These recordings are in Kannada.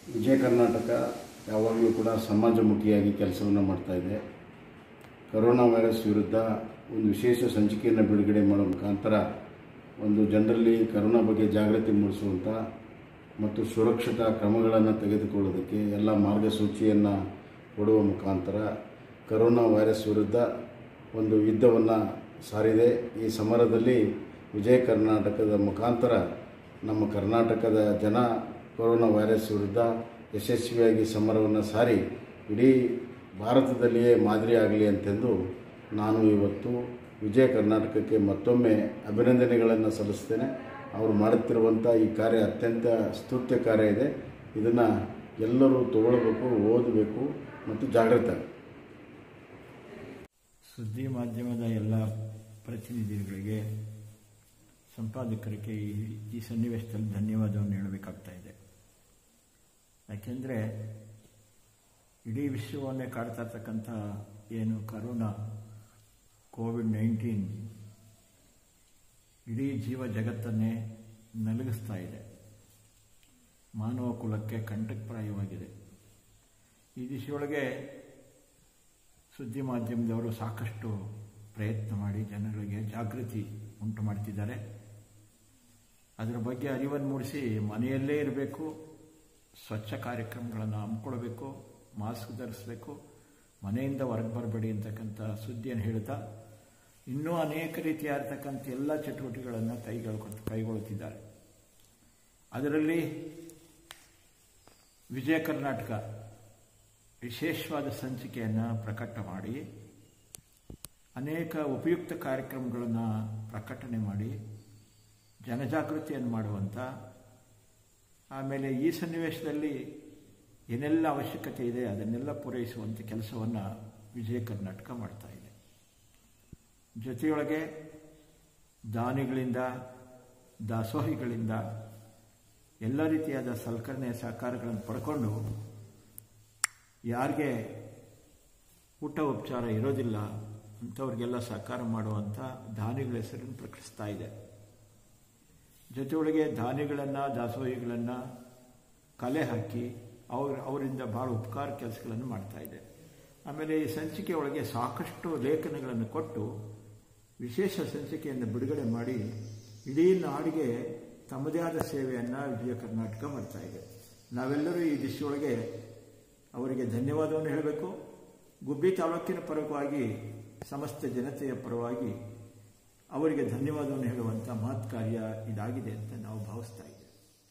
ವಿಜಯ ಕರ್ನಾಟಕ ಯಾವಾಗಲೂ ಕೂಡ ಸಮಾಜಮುಖಿಯಾಗಿ ಕೆಲಸವನ್ನು ಮಾಡ್ತಾ ಇದೆ ಕರೋನಾ ವೈರಸ್ ವಿರುದ್ಧ ಒಂದು ವಿಶೇಷ ಸಂಚಿಕೆಯನ್ನು ಬಿಡುಗಡೆ ಮಾಡೋ ಮುಖಾಂತರ ಒಂದು ಜನರಲ್ಲಿ ಕರೋನಾ ಬಗ್ಗೆ ಜಾಗೃತಿ ಮೂಡಿಸುವಂಥ ಮತ್ತು ಸುರಕ್ಷತಾ ಕ್ರಮಗಳನ್ನು ತೆಗೆದುಕೊಳ್ಳೋದಕ್ಕೆ ಎಲ್ಲ ಮಾರ್ಗಸೂಚಿಯನ್ನು ಕೊಡುವ ಮುಖಾಂತರ ಕರೋನಾ ವೈರಸ್ ವಿರುದ್ಧ ಒಂದು ಯುದ್ಧವನ್ನು ಸಾರಿದೆ ಈ ಸಮರದಲ್ಲಿ ವಿಜಯ ಕರ್ನಾಟಕದ ಮುಖಾಂತರ ನಮ್ಮ ಕರ್ನಾಟಕದ ಜನ ಕೊರೋನಾ ವೈರಸ್ ವಿರುದ್ಧ ಯಶಸ್ವಿಯಾಗಿ ಸಮರವನ್ನು ಸಾರಿ ಇಡೀ ಭಾರತದಲ್ಲಿಯೇ ಮಾದರಿ ಆಗಲಿ ಅಂತೆಂದು ನಾನು ಇವತ್ತು ವಿಜಯ ಕರ್ನಾಟಕಕ್ಕೆ ಮತ್ತೊಮ್ಮೆ ಅಭಿನಂದನೆಗಳನ್ನು ಸಲ್ಲಿಸ್ತೇನೆ ಅವರು ಮಾಡುತ್ತಿರುವಂಥ ಈ ಕಾರ್ಯ ಅತ್ಯಂತ ಸ್ತುತ್ಯ ಕಾರ್ಯ ಇದೆ ಇದನ್ನು ಎಲ್ಲರೂ ತಗೊಳ್ಬೇಕು ಓದಬೇಕು ಮತ್ತು ಜಾಗೃತ ಸುದ್ದಿ ಮಾಧ್ಯಮದ ಎಲ್ಲ ಪ್ರತಿನಿಧಿಗಳಿಗೆ ಸಂಪಾದಕರಿಗೆ ಈ ಈ ಸನ್ನಿವೇಶದಲ್ಲಿ ಧನ್ಯವಾದವನ್ನು ಹೇಳಬೇಕಾಗ್ತಾ ಇದೆ ಯಾಕೆಂದರೆ ಇಡೀ ವಿಶ್ವವನ್ನೇ ಕಾಡ್ತಾ ಇರ್ತಕ್ಕಂಥ ಏನು ಕರೋನಾ ಕೋವಿಡ್ ನೈನ್ಟೀನ್ ಇಡೀ ಜೀವ ಜಗತ್ತನ್ನೇ ನಲಗಿಸ್ತಾ ಇದೆ ಮಾನವ ಕುಲಕ್ಕೆ ಕಂಟಕಪ್ರಾಯವಾಗಿದೆ ಈ ದಿಶೆಯೊಳಗೆ ಸುದ್ದಿ ಮಾಧ್ಯಮದವರು ಸಾಕಷ್ಟು ಪ್ರಯತ್ನ ಮಾಡಿ ಜನಗಳಿಗೆ ಜಾಗೃತಿ ಉಂಟು ಮಾಡ್ತಿದ್ದಾರೆ ಅದರ ಬಗ್ಗೆ ಅರಿವನ್ನು ಮೂಡಿಸಿ ಮನೆಯಲ್ಲೇ ಇರಬೇಕು ಸ್ವಚ್ಛ ಕಾರ್ಯಕ್ರಮಗಳನ್ನು ಹಮ್ಮಿಕೊಳ್ಬೇಕು ಮಾಸ್ಕ್ ಧರಿಸಬೇಕು ಮನೆಯಿಂದ ಹೊರಗೆ ಬರಬೇಡಿ ಅಂತಕ್ಕಂಥ ಸುದ್ದಿಯನ್ನು ಹೇಳ್ತಾ ಇನ್ನೂ ಅನೇಕ ರೀತಿಯಾಗಿರ್ತಕ್ಕಂಥ ಎಲ್ಲ ಚಟುವಟಿಕೆಗಳನ್ನು ಕೈಗೊಳ್ಕೊ ಕೈಗೊಳ್ಳುತ್ತಿದ್ದಾರೆ ಅದರಲ್ಲಿ ವಿಜಯ ಕರ್ನಾಟಕ ವಿಶೇಷವಾದ ಸಂಚಿಕೆಯನ್ನು ಪ್ರಕಟ ಮಾಡಿ ಅನೇಕ ಉಪಯುಕ್ತ ಕಾರ್ಯಕ್ರಮಗಳನ್ನು ಪ್ರಕಟಣೆ ಮಾಡಿ ಜನಜಾಗೃತಿಯನ್ನು ಮಾಡುವಂಥ ಆಮೇಲೆ ಈ ಸನ್ನಿವೇಶದಲ್ಲಿ ಏನೆಲ್ಲ ಅವಶ್ಯಕತೆ ಇದೆ ಅದನ್ನೆಲ್ಲ ಪೂರೈಸುವಂಥ ಕೆಲಸವನ್ನು ವಿಜಯ ಕರ್ನಾಟಕ ಮಾಡ್ತಾ ಇದೆ ಜೊತೆಯೊಳಗೆ ದಾನಿಗಳಿಂದ ದಾಸೋಹಿಗಳಿಂದ ಎಲ್ಲ ರೀತಿಯಾದ ಸಲಕರಣೆ ಸಹಕಾರಗಳನ್ನು ಪಡ್ಕೊಂಡು ಯಾರಿಗೆ ಊಟ ಉಪಚಾರ ಇರೋದಿಲ್ಲ ಅಂಥವ್ರಿಗೆಲ್ಲ ಸಹಕಾರ ಮಾಡುವಂಥ ದಾನಿಗಳ ಹೆಸರನ್ನು ಪ್ರಕಟಿಸ್ತಾ ಇದೆ ಜೊತೆಯೊಳಗೆ ದಾನಿಗಳನ್ನು ದಾಸೋಹಿಗಳನ್ನು ಕಲೆ ಹಾಕಿ ಅವ್ರ ಅವರಿಂದ ಭಾಳ ಉಪಕಾರ ಕೆಲಸಗಳನ್ನು ಮಾಡ್ತಾ ಇದೆ ಆಮೇಲೆ ಈ ಸಂಚಿಕೆ ಒಳಗೆ ಸಾಕಷ್ಟು ಲೇಖನಗಳನ್ನು ಕೊಟ್ಟು ವಿಶೇಷ ಸಂಚಿಕೆಯನ್ನು ಬಿಡುಗಡೆ ಮಾಡಿ ಇಡೀ ನಾಡಿಗೆ ತಮ್ಮದೇ ಆದ ಸೇವೆಯನ್ನು ವಿಜಯ ಕರ್ನಾಟಕ ಮಾಡ್ತಾ ಇದೆ ನಾವೆಲ್ಲರೂ ಈ ದಿಶೆಯೊಳಗೆ ಅವರಿಗೆ ಧನ್ಯವಾದವನ್ನು ಹೇಳಬೇಕು ಗುಬ್ಬಿ ತಾಲೂಕಿನ ಪರವಾಗಿ ಸಮಸ್ತ ಜನತೆಯ ಪರವಾಗಿ ಅವರಿಗೆ ಧನ್ಯವಾದವನ್ನು ಹೇಳುವಂಥ ಮಹತ್ ಕಾರ್ಯ ಇದಾಗಿದೆ ಅಂತ ನಾವು ಭಾವಿಸ್ತಾ ಇದ್ದೇವೆ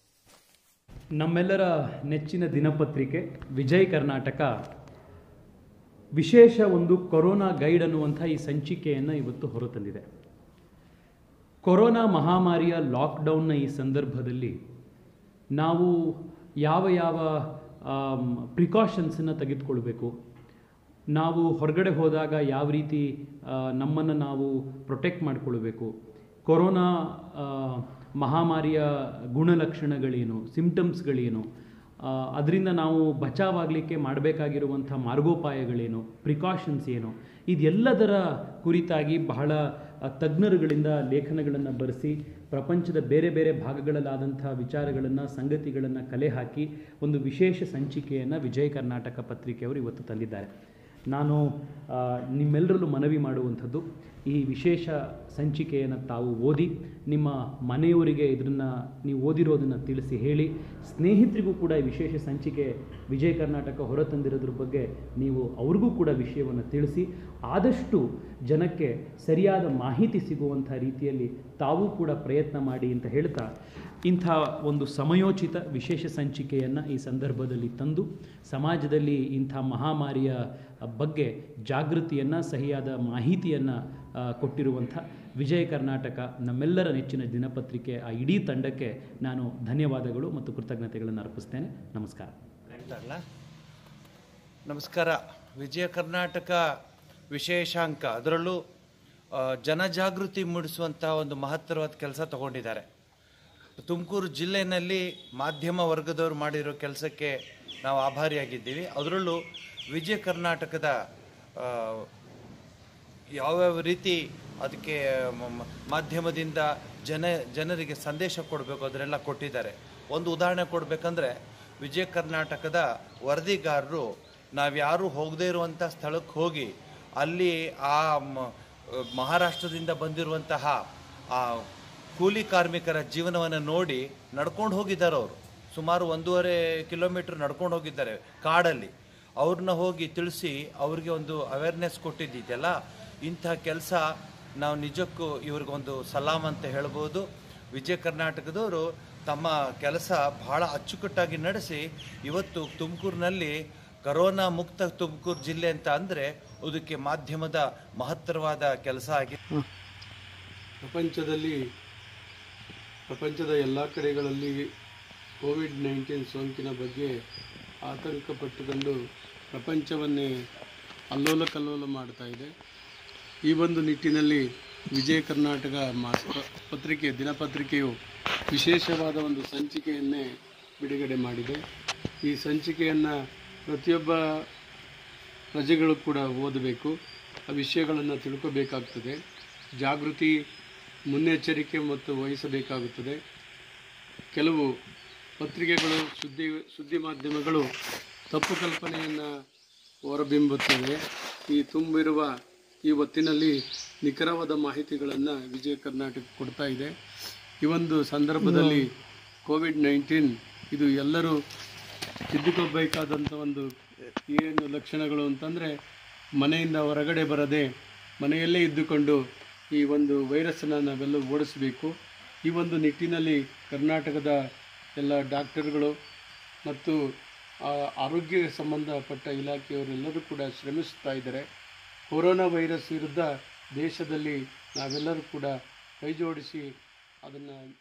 ನಮ್ಮೆಲ್ಲರ ನೆಚ್ಚಿನ ದಿನಪತ್ರಿಕೆ ವಿಜಯ್ ಕರ್ನಾಟಕ ವಿಶೇಷ ಒಂದು ಕೊರೋನಾ ಗೈಡ್ ಅನ್ನುವಂಥ ಈ ಸಂಚಿಕೆಯನ್ನು ಇವತ್ತು ಹೊರತಂದಿದೆ ಕೊರೋನಾ ಮಹಾಮಾರಿಯ ಲಾಕ್ಡೌನ್ನ ಈ ಸಂದರ್ಭದಲ್ಲಿ ನಾವು ಯಾವ ಯಾವ ಪ್ರಿಕಾಷನ್ಸನ್ನು ತೆಗೆದುಕೊಳ್ಬೇಕು ನಾವು ಹೊರಗಡೆ ಹೋದಾಗ ಯಾವ ರೀತಿ ನಮ್ಮನ್ನು ನಾವು ಪ್ರೊಟೆಕ್ಟ್ ಮಾಡಿಕೊಳ್ಬೇಕು ಕೊರೋನಾ ಆ, ಮಹಾಮಾರಿಯ ಗುಣಲಕ್ಷಣಗಳೇನು ಸಿಂಪ್ಟಮ್ಸ್ಗಳೇನು ಅದರಿಂದ ನಾವು ಬಚಾವಾಗಲಿಕ್ಕೆ ಮಾಡಬೇಕಾಗಿರುವಂಥ ಮಾರ್ಗೋಪಾಯಗಳೇನು ಪ್ರಿಕಾಷನ್ಸ್ ಏನು ಇದೆಲ್ಲದರ ಕುರಿತಾಗಿ ಬಹಳ ಆ, ತಜ್ಞರುಗಳಿಂದ ಲೇಖನಗಳನ್ನು ಬರೆಸಿ ಪ್ರಪಂಚದ ಬೇರೆ ಬೇರೆ ಭಾಗಗಳಲ್ಲಾದಂಥ ವಿಚಾರಗಳನ್ನು ಸಂಗತಿಗಳನ್ನು ಕಲೆ ಹಾಕಿ ಒಂದು ವಿಶೇಷ ಸಂಚಿಕೆಯನ್ನು ವಿಜಯ ಕರ್ನಾಟಕ ಪತ್ರಿಕೆಯವರು ಇವತ್ತು ತಂದಿದ್ದಾರೆ ನಾನು ಆ, ನಿಮ್ಮೆಲ್ಲರಲ್ಲೂ ಮನವಿ ಮಾಡುವಂಥದ್ದು ಈ ವಿಶೇಷ ಸಂಚಿಕೆಯನ್ನು ತಾವು ಓದಿ ನಿಮ್ಮ ಮನೆಯವರಿಗೆ ಇದನ್ನು ನೀವು ಓದಿರೋದನ್ನು ತಿಳಿಸಿ ಹೇಳಿ ಸ್ನೇಹಿತರಿಗೂ ಕೂಡ ಈ ವಿಶೇಷ ಸಂಚಿಕೆ ವಿಜಯ ಕರ್ನಾಟಕ ಹೊರತಂದಿರೋದ್ರ ಬಗ್ಗೆ ನೀವು ಅವ್ರಿಗೂ ಕೂಡ ವಿಷಯವನ್ನು ತಿಳಿಸಿ ಆದಷ್ಟು ಜನಕ್ಕೆ ಸರಿಯಾದ ಮಾಹಿತಿ ಸಿಗುವಂಥ ರೀತಿಯಲ್ಲಿ ತಾವೂ ಕೂಡ ಪ್ರಯತ್ನ ಮಾಡಿ ಅಂತ ಹೇಳ್ತಾ ಇಂಥ ಒಂದು ಸಮಯೋಚಿತ ವಿಶೇಷ ಸಂಚಿಕೆಯನ್ನು ಈ ಸಂದರ್ಭದಲ್ಲಿ ತಂದು ಸಮಾಜದಲ್ಲಿ ಇಂಥ ಮಹಾಮಾರಿಯ ಬಗ್ಗೆ ಜಾಗೃತಿಯನ್ನು ಸಹಿಯಾದ ಮಾಹಿತಿಯನ್ನು ಕೊಟ್ಟಿರುವಂಥ ವಿಜಯ ಕರ್ನಾಟಕ ನಮ್ಮೆಲ್ಲರ ನೆಚ್ಚಿನ ದಿನಪತ್ರಿಕೆ ಆ ಇಡೀ ತಂಡಕ್ಕೆ ನಾನು ಧನ್ಯವಾದಗಳು ಮತ್ತು ಕೃತಜ್ಞತೆಗಳನ್ನು ಅರ್ಪಿಸ್ತೇನೆ ನಮಸ್ಕಾರ ಹೇಳ್ತಾರಲ್ಲ ನಮಸ್ಕಾರ ವಿಜಯ ಕರ್ನಾಟಕ ವಿಶೇಷಾಂಕ ಅದರಲ್ಲೂ ಆ, ಜನಜಾಗೃತಿ ಮೂಡಿಸುವಂಥ ಒಂದು ಮಹತ್ತರವಾದ ಕೆಲಸ ತಗೊಂಡಿದ್ದಾರೆ ತುಮಕೂರು ಜಿಲ್ಲೆಯಲ್ಲಿ ಮಾಧ್ಯಮ ವರ್ಗದವರು ಮಾಡಿರೋ ಕೆಲಸಕ್ಕೆ ನಾವು ಆಭಾರಿಯಾಗಿದ್ದೀವಿ ಅದರಲ್ಲೂ ವಿಜಯ ಕರ್ನಾಟಕದ ಆ, ಯಾವ್ಯಾವ ರೀತಿ ಅದಕ್ಕೆ ಮ- ಮ- ಮಾಧ್ಯಮದಿಂದ ಜನ ಜನರಿಗೆ ಸಂದೇಶ ಕೊಡಬೇಕು ಅದನ್ನೆಲ್ಲ ಕೊಟ್ಟಿದ್ದಾರೆ ಒಂದು ಉದಾಹರಣೆ ಕೊಡಬೇಕಂದ್ರೆ ವಿಜಯ ಕರ್ನಾಟಕದ ವರದಿಗಾರರು ನಾವ್ಯಾರು ಹೋಗದೇ ಇರುವಂಥ ಸ್ಥಳಕ್ಕೆ ಹೋಗಿ ಅಲ್ಲಿ ಆ ಮ- ಮಹಾರಾಷ್ಟ್ರದಿಂದ ಬಂದಿರುವಂತಹ ಆ ಕೂಲಿ ಕಾರ್ಮಿಕರ ಜೀವನವನ್ನು ನೋಡಿ ನಡ್ಕೊಂಡು ಹೋಗಿದ್ದಾರೆ ಅವರು ಸುಮಾರು ಒಂದೂವರೆ ಕಿಲೋಮೀಟರ್ ನಡ್ಕೊಂಡು ಹೋಗಿದ್ದಾರೆ ಕಾಡಲ್ಲಿ ಅವ್ರನ್ನ ಹೋಗಿ ತಿಳಿಸಿ ಅವ್ರಿಗೆ ಒಂದು ಅವೇರ್ನೆಸ್ ಕೊಟ್ಟಿದ್ದಿದೆಯಲ್ಲ ಇಂಥ ಕೆಲಸ ನಾವು ನಿಜಕ್ಕೂ ಇವ್ರಿಗೊಂದು ಸಲಾಮ್ ಅಂತ ಹೇಳ್ಬೋದು ವಿಜಯ ಕರ್ನಾಟಕದವರು ತಮ್ಮ ಕೆಲಸ ಬಹಳ ಅಚ್ಚುಕಟ್ಟಾಗಿ ನಡೆಸಿ ಇವತ್ತು ತುಮಕೂರಿನಲ್ಲಿ ಕರೋನಾ ಮುಕ್ತ ತುಮಕೂರು ಜಿಲ್ಲೆ ಅಂತ ಅಂದರೆ ಅದಕ್ಕೆ ಮಾಧ್ಯಮದ ಮಹತ್ತರವಾದ ಕೆಲಸ ಆಗಿದೆ ಪ್ರಪಂಚದಲ್ಲಿ ಪ್ರಪಂಚದ ಎಲ್ಲ ಕಡೆಗಳಲ್ಲಿ ಕೋವಿಡ್ ನೈನ್ಟೀನ್ ಸೋಂಕಿನ ಬಗ್ಗೆ ಆತಂಕ ಪಟ್ಟುಕೊಂಡು ಪ್ರಪಂಚವನ್ನೇ ಅಲ್ಲೋಲ ಕಲ್ಲೋಲ ಮಾಡ್ತಾ ಇದೆ ಈ ಒಂದು ನಿಟ್ಟಿನಲ್ಲಿ ವಿಜಯ ಕರ್ನಾಟಕ ಮಾಸ ಪತ್ರಿಕೆ ದಿನಪತ್ರಿಕೆಯು ವಿಶೇಷವಾದ ಒಂದು ಸಂಚಿಕೆಯನ್ನೇ ಬಿಡುಗಡೆ ಮಾಡಿದೆ ಈ ಸಂಚಿಕೆಯನ್ನು ಪ್ರತಿಯೊಬ್ಬ ಪ್ರಜೆಗಳು ಕೂಡ ಓದಬೇಕು ಆ ವಿಷಯಗಳನ್ನು ತಿಳ್ಕೋಬೇಕಾಗ್ತದೆ ಜಾಗೃತಿ ಮುನ್ನೆಚ್ಚರಿಕೆ ಮತ್ತು ವಹಿಸಬೇಕಾಗುತ್ತದೆ ಕೆಲವು ಪತ್ರಿಕೆಗಳು ಸುದ್ದಿ ಸುದ್ದಿ ಮಾಧ್ಯಮಗಳು ತಪ್ಪು ಕಲ್ಪನೆಯನ್ನು ಹೊರಬಿಂಬುತ್ತವೆ ಈ ತುಂಬಿರುವ ಈ ಹೊತ್ತಿನಲ್ಲಿ ನಿಖರವಾದ ಮಾಹಿತಿಗಳನ್ನು ವಿಜಯ ಕರ್ನಾಟಕ ಕೊಡ್ತಾ ಇದೆ ಈ ಒಂದು ಸಂದರ್ಭದಲ್ಲಿ ಕೋವಿಡ್ ನೈನ್ಟೀನ್ ಇದು ಎಲ್ಲರೂ ತಿದ್ದುಕೋಬೇಕಾದಂಥ ಒಂದು ಏನು ಲಕ್ಷಣಗಳು ಅಂತಂದರೆ ಮನೆಯಿಂದ ಹೊರಗಡೆ ಬರದೆ ಮನೆಯಲ್ಲೇ ಇದ್ದುಕೊಂಡು ಈ ಒಂದು ವೈರಸ್ಸನ್ನು ನಾವೆಲ್ಲ ಓಡಿಸಬೇಕು ಈ ಒಂದು ನಿಟ್ಟಿನಲ್ಲಿ ಕರ್ನಾಟಕದ ಎಲ್ಲ ಡಾಕ್ಟರ್ಗಳು ಮತ್ತು ಆ, ಆರೋಗ್ಯ ಸಂಬಂಧಪಟ್ಟ ಇಲಾಖೆಯವರೆಲ್ಲರೂ ಕೂಡ ಶ್ರಮಿಸ್ತಾ ಇದ್ದಾರೆ ಕೊರೋನಾ ವೈರಸ್ ವಿರುದ್ಧ ದೇಶದಲ್ಲಿ ನಾವೆಲ್ಲರೂ ಕೂಡ ಕೈ ಜೋಡಿಸಿ ಅದನ್ನು